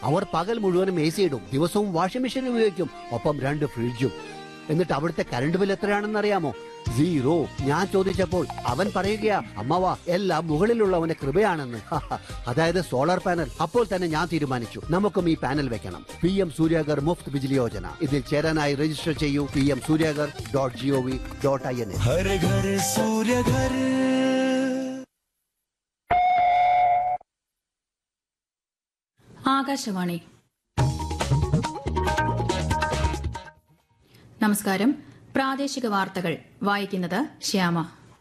അവർ പകൽ മുഴുവനും A C ഇടും ദിവസവും വാഷിംഗ് മെഷീൻ ഉപയോഗിക്കും ഒപ്പം രണ്ട് ഫ്രിഡ്ജും എന്നിട്ട് അവിടുത്തെ കറണ്ട് ബിൽ എത്രയാണെന്ന് അറിയാമോ സീറോ ഞാൻ ചോദിച്ചപ്പോൾ അവൻ പറയുകയാ അമ്മവാ എല്ലാം മുകളിലുള്ളവന്റെ കൃപയാണെന്ന് അതായത് സോളാർ പാനൽ അപ്പോൾ തന്നെ ഞാൻ തീരുമാനിച്ചു നമുക്കും ഈ പാനൽ വെക്കണം പി എം സൂര്യാഗർ മുഫ്ത് ബിജിലി യോജന ഇതിൽ ചേരാനായി രജിസ്റ്റർ ചെയ്യൂ P M Surya Ghar dot G O V dot I N എ हर घर सूर्य घर ആകാശവാണി നമസ്കാരം പ്രാദേശിക വാർത്തകൾ വായിക്കുന്നത് ശ്യാമ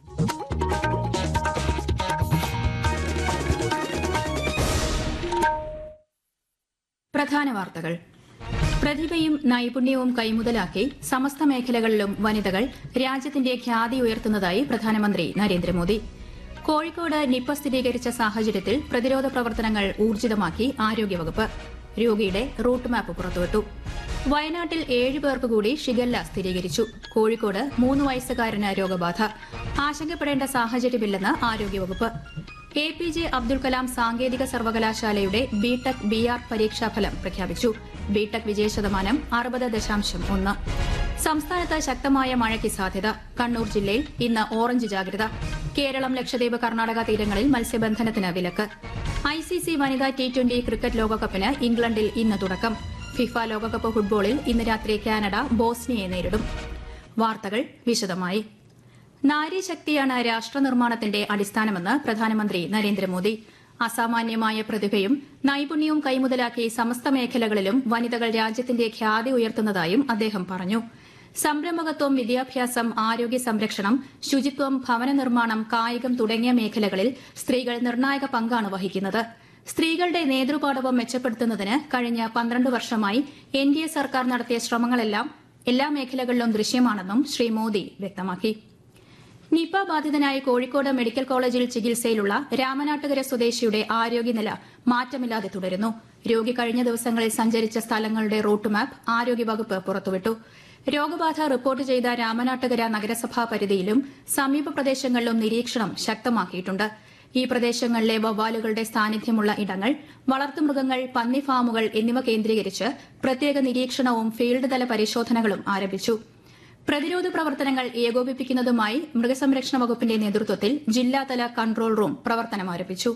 പ്രധാന വാർത്തകൾ പ്രതിഭയും നൈപുണ്യവും കൈമുതലാക്കി സമസ്ത മേഖലകളിലും വനിതകൾ രാജ്യത്തിന്റെ ഖ്യാതി ഉയർത്തുന്നതായി പ്രധാനമന്ത്രി നരേന്ദ്രമോദി കോഴിക്കോട് നിപ്പ സ്ഥിരീകരിച്ച സാഹചര്യത്തിൽ പ്രതിരോധ പ്രവർത്തനങ്ങൾ ഊർജിതമാക്കി ആരോഗ്യവകുപ്പ് രോഗിയുടെ റൂട്ട് മാപ്പ് പുറത്തുവിട്ടു വയനാട്ടിൽ ഏഴ് പേർക്ക് കൂടി ഷിഗല്ല സ്ഥിരീകരിച്ചു കോഴിക്കോട് മൂന്ന് വയസ്സുകാരന് രോഗബാധ ആശങ്കപ്പെടേണ്ട സാഹചര്യമില്ലെന്ന് ആരോഗ്യവകുപ്പ് A P J Abdul Kalam സാങ്കേതിക സർവകലാശാലയുടെ ബിടെക് ബി ആർ പരീക്ഷാഫലം പ്രഖ്യാപിച്ചു ബിടെക് വിജയശതമാനം അറുപത് ദശാംശം ഒന്ന് സംസ്ഥാനത്ത് ശക്തമായ മഴയ്ക്ക് സാധ്യത കണ്ണൂർ ജില്ലയിൽ ഇന്ന് ഓറഞ്ച് ജാഗ്രത കേരളം ലക്ഷദ്വീപ് കർണാടക തീരങ്ങളിൽ മത്സ്യബന്ധനത്തിന് വിലക്ക് ഐ സി സി വനിതാ ടി ട്വന്റി ക്രിക്കറ്റ് ലോകകപ്പിന് ഇംഗ്ലണ്ടിൽ ഇന്ന് തുടക്കം ഫിഫ ലോകകപ്പ് ഫുട്ബോളിൽ ഇന്ന് രാത്രി കാനഡ ബോസ്നിയയെ നേരിടും വാർത്തകൾ വിശദമായി നാരീശക്തിയാണ് രാഷ്ട്ര നിർമ്മാണത്തിന്റെ അടിസ്ഥാനമെന്ന് പ്രധാനമന്ത്രി നരേന്ദ്രമോദി അസാമാന്യമായ പ്രതിഭയും നൈപുണ്യവും കൈമുതലാക്കി സമസ്ത മേഖലകളിലും വനിതകൾ രാജ്യത്തിന്റെ ഖ്യാതി ഉയർത്തുന്നതായും അദ്ദേഹം പറഞ്ഞു സംരംഭകത്വം വിദ്യാഭ്യാസം ആരോഗ്യ സംരക്ഷണം ശുചിത്വം ഭവന നിർമ്മാണം കായികം തുടങ്ങിയ മേഖലകളിൽ സ്ത്രീകൾ നിർണായക പങ്കാണ് വഹിക്കുന്നത് സ്ത്രീകളുടെ നേതൃപാടവം മെച്ചപ്പെടുത്തുന്നതിന് കഴിഞ്ഞ പന്ത്രണ്ട് വർഷമായി എൻ ഡി എ സർക്കാർ നടത്തിയ ശ്രമങ്ങളെല്ലാം എല്ലാ മേഖലകളിലും ദൃശ്യമാണെന്നും ശ്രീ മോദി വ്യക്തമാക്കി നിപ ബാധിതനായി കോഴിക്കോട് മെഡിക്കൽ കോളേജിൽ ചികിത്സയിലുള്ള രാമനാട്ടുകര സ്വദേശിയുടെ ആരോഗ്യനില മാറ്റമില്ലാതെ തുടരുന്നു രോഗി കഴിഞ്ഞ ദിവസങ്ങളിൽ സഞ്ചരിച്ച സ്ഥലങ്ങളുടെ റൂട്ട് മാപ്പ് ആരോഗ്യവകുപ്പ് പുറത്തുവിട്ടു രോഗബാധ റിപ്പോർട്ട് ചെയ്ത രാമനാട്ടുകര നഗരസഭാ പരിധിയിലും സമീപ പ്രദേശങ്ങളിലും നിരീക്ഷണം ശക്തമാക്കിയിട്ടുണ്ട് ഈ പ്രദേശങ്ങളിലെ വവ്വാലുകളുടെ സാന്നിധ്യമുള്ള ഇടങ്ങൾ വളർത്തുമൃഗങ്ങൾ പന്നി ഫാമുകൾ എന്നിവ കേന്ദ്രീകരിച്ച് പ്രത്യേക നിരീക്ഷണവും ഫീൽഡ് തല പരിശോധനകളും ആരംഭിച്ചു പ്രതിരോധ പ്രവർത്തനങ്ങൾ ഏകോപിപ്പിക്കുന്നതുമായി മൃഗസംരക്ഷണ വകുപ്പിന്റെ നേതൃത്വത്തിൽ ജില്ലാതല കൺട്രോൾ റൂം പ്രവർത്തനം ആരംഭിച്ചു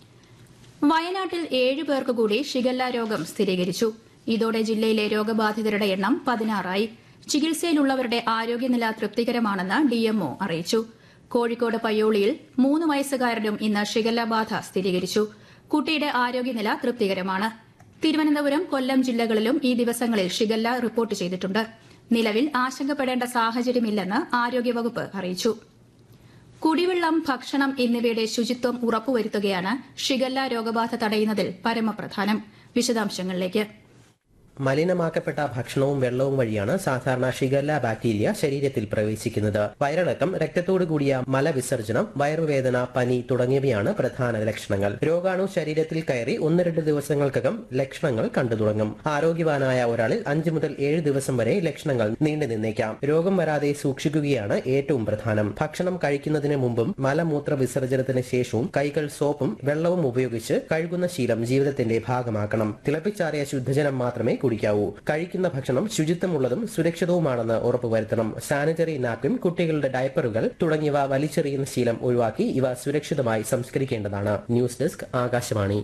വയനാട്ടിൽ ഏഴ് പേർക്ക് കൂടി ഷിഗല്ല രോഗം സ്ഥിരീകരിച്ചു ഇതോടെ ജില്ലയിലെ രോഗബാധിതരുടെ എണ്ണം പതിനാറായി ചികിത്സയിലുള്ളവരുടെ ആരോഗ്യനില തൃപ്തികരമാണെന്ന് ഡിഎംഒ അറിയിച്ചു കോഴിക്കോട് പയ്യോളിയിൽ മൂന്ന് വയസ്സുകാരനും ഇന്ന് ഷിഗല്ല ബാധ സ്ഥിരീകരിച്ചു കുട്ടിയുടെ ആരോഗ്യനില തൃപ്തികരമാണ് തിരുവനന്തപുരം കൊല്ലം ജില്ലകളിലും ഈ ദിവസങ്ങളിൽ ഷിഗല്ല റിപ്പോർട്ട് ചെയ്തിട്ടുണ്ട് നിലവിൽ ആശങ്കപ്പെടേണ്ട സാഹചര്യമില്ലെന്ന് ആരോഗ്യവകുപ്പ് അറിയിച്ചു കുടിവെള്ളം ഭക്ഷണം എന്നിവയുടെ ശുചിത്വം ഉറപ്പുവരുത്തുകയാണ് ഷിഗല്ല രോഗബാധ തടയുന്നതിൽ പരമപ്രധാനം വിശദാംശങ്ങളിലേക്ക് മലിനമാക്കപ്പെട്ട ഭക്ഷണവും വെള്ളവും വഴിയാണ് സാധാരണ ഷിഗല്ല ബാക്ടീരിയ ശരീരത്തിൽ പ്രവേശിക്കുന്നത് വയറിളക്കം രക്തത്തോടു കൂടിയ മലവിസർജനം വയറുവേദന പനി തുടങ്ങിയവയാണ് പ്രധാന ലക്ഷണങ്ങൾ രോഗാണു ശരീരത്തിൽ കയറി ഒന്ന് രണ്ട് ദിവസങ്ങൾക്കകം ലക്ഷണങ്ങൾ കണ്ടു തുടങ്ങും ആരോഗ്യവാനായ ഒരാളിൽ അഞ്ചു മുതൽ ഏഴ് ദിവസം വരെ ലക്ഷണങ്ങൾ നീണ്ടു നിന്നേക്കാം രോഗം വരാതെ സൂക്ഷിക്കുകയാണ് ഏറ്റവും പ്രധാനം ഭക്ഷണം കഴിക്കുന്നതിന് മുമ്പും മലമൂത്ര വിസർജനത്തിന് ശേഷവും കൈകൾ സോപ്പും വെള്ളവും ഉപയോഗിച്ച് കഴുകുന്ന ശീലം ജീവിതത്തിന്റെ ഭാഗമാക്കണം തിളപ്പിച്ചാറിയ ശുദ്ധജലം മാത്രമേ കുടിക്കാവൂ കഴിക്കുന്ന ഭക്ഷണം ശുചിത്വമുള്ളതും സുരക്ഷിതവുമാണെന്ന് ഉറപ്പുവരുത്തണം സാനിറ്ററി നാപ്കിൻ കുട്ടികളുടെ ഡയപ്പറുകൾ തുടങ്ങിയവ വലിച്ചെറിയുന്ന ശീലം ഒഴിവാക്കി ഇവ സുരക്ഷിതമായി സംസ്കരിക്കേണ്ടതാണ് news desk Akashvani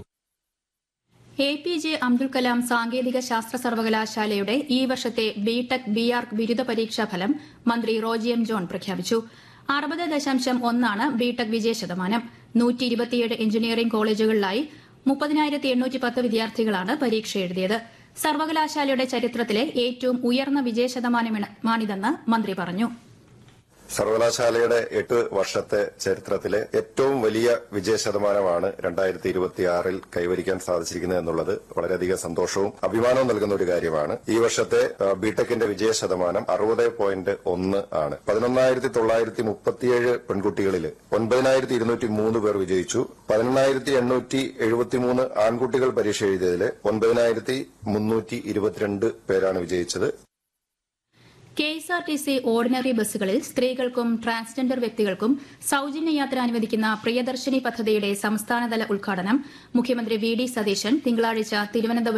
A P J Abdul Kalam സാങ്കേതിക ശാസ്ത്ര സർവകലാശാലയുടെ ഈ വർഷത്തെ ബിടെക് ബി ആർ ബിരുദ പരീക്ഷാ ഫലം മന്ത്രി റോജി എം ജോൺ പ്രഖ്യാപിച്ചു അറുപത് ദശാംശം ഒന്നാണ് ബിടെക് വിജയശതമാനം നൂറ്റി ഇരുപത്തിയേഴ് എഞ്ചിനീയറിംഗ് കോളേജുകളിലായി മുപ്പതിനായിരത്തി എണ്ണൂറ്റി പത്ത് വിദ്യാർത്ഥികളാണ് പരീക്ഷ എഴുതിയത് സർവകലാശാലയുടെ ചരിത്രത്തിലെ ഏറ്റവും ഉയർന്ന വിജയശതമാനമാണിതെന്ന് മന്ത്രി പറഞ്ഞു സർവകലാശാലയുടെ എട്ട് വർഷത്തെ ചരിത്രത്തിലെ ഏറ്റവും വലിയ വിജയ ശതമാനമാണ് രണ്ടായിരത്തി ഇരുപത്തിയാറിൽ കൈവരിക്കാൻ സാധിച്ചിരിക്കുന്നത് എന്നുള്ളത് വളരെയധികം സന്തോഷവും അഭിമാനവും നൽകുന്ന ഒരു കാര്യമാണ് ഈ വർഷത്തെ ആ, ബിടെക്കിന്റെ വിജയ ശതമാനം അറുപത് പോയിന്റ് ഒന്ന് ആണ് പതിനൊന്നായിരത്തി തൊള്ളായിരത്തി മുപ്പത്തിയേഴ് പെൺകുട്ടികളിൽ ഒൻപതിനായിരത്തി ഇരുന്നൂറ്റി മൂന്ന് പേർ വിജയിച്ചു പതിനെണ്ണായിരത്തി എണ്ണൂറ്റി എഴുപത്തിമൂന്ന് ആൺകുട്ടികൾ പരീക്ഷ എഴുതിയതിൽ ഒൻപതിനായിരത്തി മുന്നൂറ്റി ഇരുപത്തിരണ്ട് പേരാണ് വിജയിച്ചത് K S R T C ordinary ബസ്സുകളിൽ സ്ത്രീകൾക്കും ട്രാൻസ്ജെൻഡർ വ്യക്തികൾക്കും സൌജന്യ യാത്ര അനുവദിക്കുന്ന പ്രിയദർശിനി പദ്ധതിയുടെ സംസ്ഥാനതല ഉദ്ഘാടനം മുഖ്യമന്ത്രി വി ഡി സതീശൻ തിങ്കളാഴ്ച തിരുവനന്തപുരം